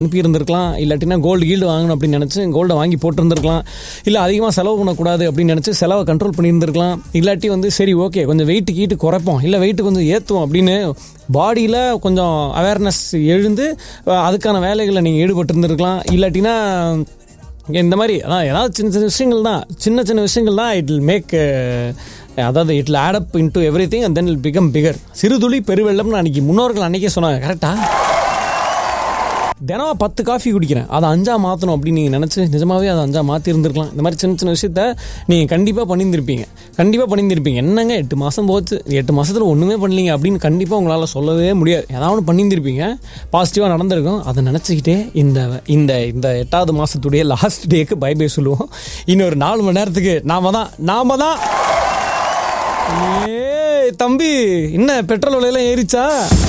அனுப்பி இருந்திருக்கலாம் இல்லாட்டினா கோல்டு கீல்டு வாங்கணும் அப்படின்னு நினச்சி கோல்டை வாங்கி போட்டிருந்திருக்கலாம் இல்லை அதிகமாக செலவு பண்ணக்கூடாது அப்படின்னு நினச்சி செலவை கண்ட்ரோல் பண்ணியிருந்திருக்கலாம் இல்லாட்டி வந்து சரி ஓகே கொஞ்சம் வெயிட் கீட்டு குறைப்போம் இல்லை வெயிட் கொஞ்சம் ஏற்றுவோம் அப்படின்னு பாடியில் கொஞ்சம் அவேர்னஸ் எழுந்து அஹ், அதுக்கான வேலைகளை நீங்கள் ஈடுபட்டிருந்திருக்கலாம் இல்லாட்டினா இந்த மாதிரி அதான் ஏதாவது சின்ன சின்ன விஷயங்கள் தான் சின்ன சின்ன விஷயங்கள் தான் இட் வில் மேக் அதாவது it add up into everything and then it'll become bigger சிறுதுளி பெருவெள்ளம்னு அன்னைக்கு முன்னோர்கள் அன்னைக்கே சொன்னாங்க கரெக்டா தினம் பத்து காஃபி குடிக்கிறேன் அதை அஞ்சா மாற்றணும் அப்படின்னு நீங்கள் நினச்சி நிஜமாவே அதை அஞ்சா மாற்றி இருந்திருக்கலாம் இந்த மாதிரி சின்ன சின்ன விஷயத்த நீங்கள் கண்டிப்பாக பண்ணியிருந்திருப்பீங்க கண்டிப்பாக பண்ணியிருந்திருப்பீங்க என்னங்க எட்டு மாதம் போச்சு எட்டு மாதத்தில் ஒன்றுமே பண்ணலீங்க அப்படின்னு கண்டிப்பாக உங்களால் சொல்லவே முடியாது ஏதாவது ஒன்று பண்ணியிருந்திருப்பீங்க பாசிட்டிவாக நடந்திருக்கும் அதை நினச்சிக்கிட்டே இந்த இந்த இந்த எட்டாவது மாதத்துடைய லாஸ்ட் டேக்கு பை பை சொல்லுவோம் இன்னொரு நாலு மணி நேரத்துக்கு நாம தான் நாம தான் ஏய் தம்பி என்ன பெட்ரோல் விலையெல்லாம் ஏறிச்சா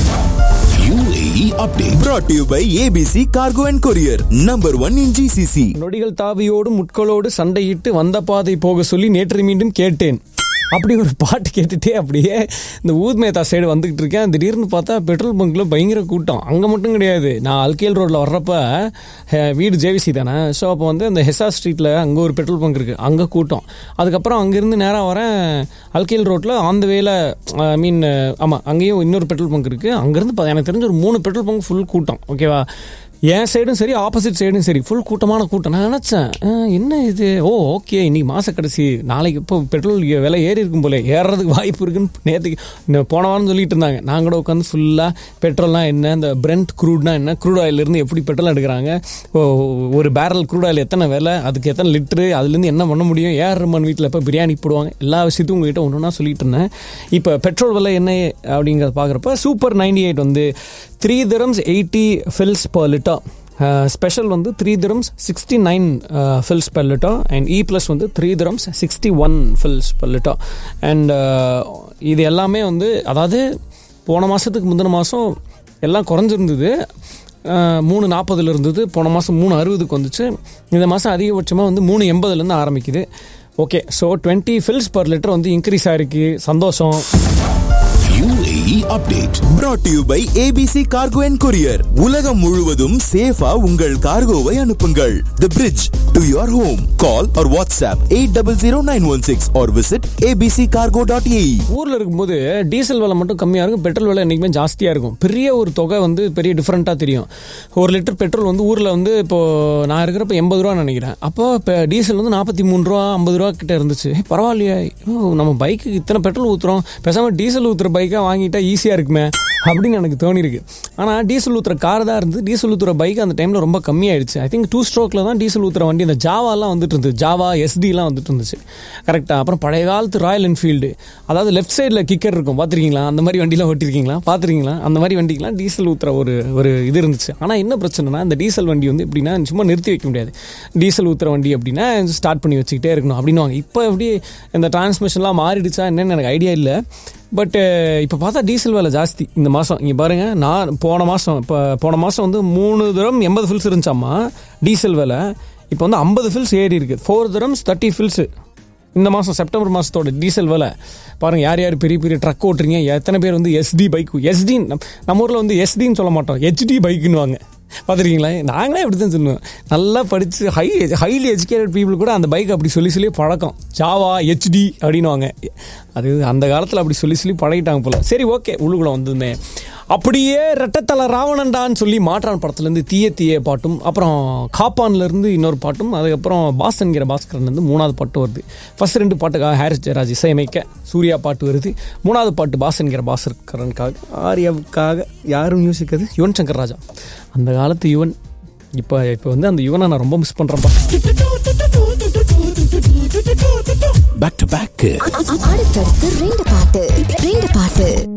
UAE update brought to you by ABC Cargo and Courier, number one in GCC. நொடிகள் தாவியோடு முட்களோடு சண்டையிட்டு வந்த பாதை போக சொல்லி நேற்று மீண்டும் கேட்டேன் அப்படி ஒரு பாட்டு கேட்டுட்டே அப்படியே இந்த ஊத்மேதா சைடு வந்துகிட்டு இருக்கேன் திடீர்னு பார்த்தா பெட்ரோல் பங்க்ல பயங்கர கூட்டம் அங்கே மட்டும் கிடையாது நான் அல்கேல் ரோட்ல வர்றப்ப அஹ், வீடு ஜேவிசி தானே ஸோ அப்போ வந்து அந்த ஹெசா ஸ்ட்ரீட்ல அங்கே ஒரு பெட்ரோல் பங்க் இருக்கு அங்கே கூட்டம் அதுக்கப்புறம் அங்கேருந்து நேராக வரேன் அல்கேல் ரோட்ல ஆந்த வேல ஐ மீன் ஆமாம் அங்கேயும் இன்னொரு பெட்ரோல் பங்க் இருக்கு அங்கேருந்து பா- எனக்கு தெரிஞ்ச ஒரு மூணு பெட்ரோல் பங்க் ஃபுல் கூட்டம் ஓகேவா என் சைடும் சரி ஆப்போசிட் சைடும் சரி ஃபுல் கூட்டமான கூட்டம் நான் நினச்சேன் அஹ், என்ன இது ஓ ஓகே இன்னைக்கு மாச கடைசி நாளைக்கு இப்போ பெட்ரோல் விலை ஏறி இருக்கும் போல ஏறுறதுக்கு வாய்ப்பு இருக்குன்னு நேற்றுக்கு இன்னும் போன வாரம் சொல்லிட்டு இருந்தாங்க நான் கூட உட்காந்து ஃபுல்லாக பெட்ரோல்னா என்ன இந்த பிரெண்ட் க்ரூட்னா என்ன க்ரூட் ஆயிலிருந்து எப்படி பெட்ரோல் எடுக்கிறாங்க ஓ, ஒரு பேரல் க்ரூட் ஆயில் எத்தனை விலை அதுக்கு எத்தனை லிட்டரு அதுலேருந்து என்ன பண்ண முடியும் ஏர் ரமன் வீட்டில் எப்போ பிரியாணி போடுவாங்க எல்லா விஷயத்தையும் உங்ககிட்ட ஒன்று ஒன்றா சொல்லிட்டு இருந்தேன் இப்போ பெட்ரோல் விலை என்ன அப்படிங்கிறத பார்க்குறப்ப சூப்பர் நைன்டி எயிட் வந்து three dirhams eighty fils per litre special வந்து three dirhams sixty nine fils per litre and E plus வந்து three dirhams sixty one fils per litre and இது எல்லாமே வந்து அதாவது போன மாதத்துக்கு முந்தின மாதம் எல்லாம் குறைஞ்சிருந்தது அஹ், மூணு நாற்பதுல இருந்தது போன மாதம் மூணு அறுபதுக்கு வந்துச்சு இந்த மாதம் அதிகபட்சமாக வந்து மூணு எண்பதுலேருந்து ஆரம்பிக்குது okay so twenty fils per litre வந்து இன்க்ரீஸ் ஆயிருக்கு சந்தோஷம் UAE update brought to you by ABC Cargo and Courier. உலகம் முழுவதும் சேஃபா உங்கள் கார்கோவை அனுப்புங்கள். The bridge to your home. Call or WhatsApp 800916 or visit abccargo.ae. ஊரில் இருக்கும்போது டீசல் விலை மட்டும் கம்மியாக இருக்கும் பெட்ரோல் விலை என்றைக்குமே ஜாஸ்தியாக இருக்கும் பெரிய ஒரு தொகை வந்து பெரிய டிஃப்ரெண்ட்டாக தெரியும் ஒரு லிட்டர் பெட்ரோல் வந்து ஊரில் வந்து இப்போ நான் இருக்கிறப்ப எண்பது ரூபா நினைக்கிறேன் அப்போ இப்போ டீசல் வந்து நாற்பத்தி மூணு ரூபா ஐம்பது ரூபா கிட்ட இருந்துச்சு ஏய், பரவாயில்லையே ஓ, நம்ம பைக்குக்கு இத்தனை பெட்ரோல் ஊற்றுறோம் பேசாமல் டீசல் ஊற்றுற பைக்காக வாங்கிட்டா ஈஸியாக இருக்குமே அப்படின்னு எனக்கு தோணிருக்கு ஆனால் டீசல் ஊற்றுற கார் தான் இருந்து டீசல் ஊற்றுற பைக் அந்த டைமில் ரொம்ப கம்மியாயிடுச்சு ஐ திங்க் டூ ஸ்ட்ரோக்கில் தான் டீசல் ஊற்றுற வண்டி இந்த ஜாவாலாம் வந்துட்டு இருந்துச்சு ஜாவா எஸ்டிலாம் வந்துட்டு இருந்துச்சு கரெக்டாக அப்புறம் பழைய காலத்து ராயல் என்ஃபீல்டு அதாவது லெஃப்ட் சைடில் கிக்கர் இருக்கும் பார்த்துருக்கீங்களா அந்த மாதிரி வண்டிலாம் ஓட்டிருக்கீங்களா பார்த்துருக்கீங்களா அந்த மாதிரி வண்டிக்கெலாம் டீசல் ஊற்றுற ஒரு ஒரு இது இருந்துச்சு ஆனால் என்ன பிரச்சனைனா இந்த டீசல் வண்டி வந்து எப்படின்னா சும்மா நிறுத்தி வைக்க முடியாது டீசல் ஊற்றுற வண்டி அப்படின்னா ஸ்டார்ட் பண்ணி வச்சுக்கிட்டே இருக்கணும் அப்படின்னுவாங்க இப்போ எப்படி இந்த டிரான்ஸ்மிஷன்லாம் மாறிடுச்சா என்னன்னு எனக்கு ஐடியா இல்லை பட் இப்போ பார்த்தா டீசல் விலை ஜாஸ்தி இந்த மாதம் இங்கே பாருங்கள் நான் போன மாதம் இப்போ போன மாதம் வந்து மூணு தரம் எண்பது ஃபில்ஸ் இருந்துச்சாம்மா டீசல் விலை இப்போ வந்து ஐம்பது ஃபில்ஸ் ஏறி இருக்குது ஃபோர் தரம்ஸ் தேர்ட்டி ஃபில்ஸு இந்த மாதம் செப்டம்பர் மாதத்தோட டீசல் விலை பாருங்கள் யார் யார் பெரிய பெரிய ட்ரக் ஓட்டுறீங்க எத்தனை பேர் வந்து எஸ்டி பைக் எஸ்டி நம்ம ஊரில் வந்து எஸ்டின்னு சொல்ல மாட்டோம் ஹெச்டி பைக்குன்னுவாங்க பார்த்துருக்கீங்களா நாங்களே இப்படி தான் சொல்லுவோம் நல்லா படித்து ஹை ஹைலி எஜுகேட்டட் பீப்புள் கூட அந்த பைக் அப்படி சொல்லி சொல்லி பழக்கம் ஜாவா ஹெச்டி அப்படின்னுவாங்க அது அந்த காலத்தில் அப்படி சொல்லி சொல்லி பழகிட்டாங்க போல சரி ஓகே உள்ளுக்குள்ள வந்திருந்தேன் அப்படியே ரெட்டத்தலை ராவணன்டான்னு சொல்லி மாற்றான் படத்துலேருந்து தீய தீய பாட்டும் அப்புறம் காப்பான்லேருந்து இன்னொரு பாட்டும் அதுக்கப்புறம் பாஸ்கன்கிற பாஸ்கரன்லேருந்து மூணாவது பாட்டு வருது ஃபர்ஸ்ட் ரெண்டு பாட்டுக்காக ஹாரிஸ் ஜெயராஜ் இசையமைக்க சூர்யா பாட்டு வருது மூணாவது பாட்டு பாஸ்கன்கிற பாஸ்கரனுக்காக ஆர்யாவுக்காக யாரும் மியூசிக் அது யுவன் சங்கர் ராஜா அந்த காலத்து யுவன் இப்போ இப்போ வந்து அந்த யுவனை நான் ரொம்ப மிஸ் பண்ணுறேன்ப்பா Back to back. அடுத்தடுத்து ரெண்டு பாட்டு ரெண்டு பாட்டு